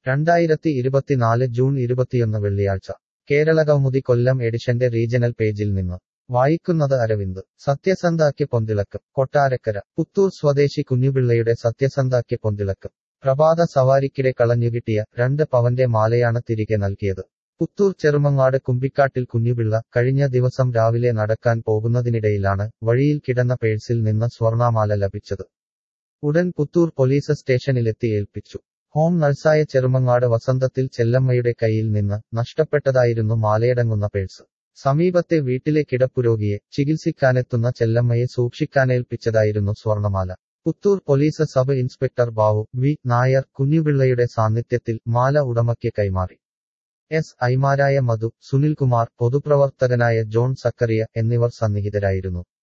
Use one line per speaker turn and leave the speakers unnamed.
രണ്ടായിരത്തി ഇരുപത്തിനാല് ജൂൺ ഇരുപത്തിയൊന്ന് വെള്ളിയാഴ്ച കേരള കൗമുദി കൊല്ലം എഡിഷന്റെ റീജണൽ പേജിൽ നിന്ന് വായിക്കുന്നത് അരവിന്ദ് സത്യസന്ധാക്ക് പൊന്തിളക്കം കൊട്ടാരക്കര പുത്തൂർ സ്വദേശി കുഞ്ഞുപിള്ളയുടെ സത്യസന്ധാക്ക് പൊന്തിളക്കം പ്രഭാത സവാരിക്കിടെ കളഞ്ഞുകിട്ടിയ രണ്ട് പവന്റെ മാലയാണ് തിരികെ നൽകിയത് പുത്തൂർ ചെറുമങ്ങാട് കുമ്പിക്കാട്ടിൽ കുഞ്ഞുപിള്ള കഴിഞ്ഞ ദിവസം രാവിലെ നടക്കാൻ പോകുന്നതിനിടയിലാണ് വഴിയിൽ കിടന്ന പേഴ്സിൽ നിന്ന് സ്വർണമാല ലഭിച്ചത് ഉടൻ പുത്തൂർ പോലീസ് സ്റ്റേഷനിലെത്തി ഏൽപ്പിച്ചു ഹോം നഴ്സായ ചെറുമങ്ങാട് വസന്തത്തിൽ ചെല്ലമ്മയുടെ കയ്യിൽ നിന്ന് നഷ്ടപ്പെട്ടതായിരുന്നു മാലയടങ്ങുന്ന പേഴ്സ് സമീപത്തെ വീട്ടിലെ കിടപ്പുരോഗിയെ ചികിത്സിക്കാനെത്തുന്ന ചെല്ലമ്മയെ സൂക്ഷിക്കാനേൽപ്പിച്ചതായിരുന്നു സ്വർണമാല Puthur police sub inspector Bavu V Nair കുഞ്ഞുപിള്ളയുടെ സാന്നിധ്യത്തിൽ മാല ഉടമയ്ക്ക് കൈമാറി എസ് ഐമാരായ മധു സുനിൽകുമാർ പൊതുപ്രവർത്തകനായ ജോൺ സക്കറിയ എന്നിവർ സന്നിഹിതരായിരുന്നു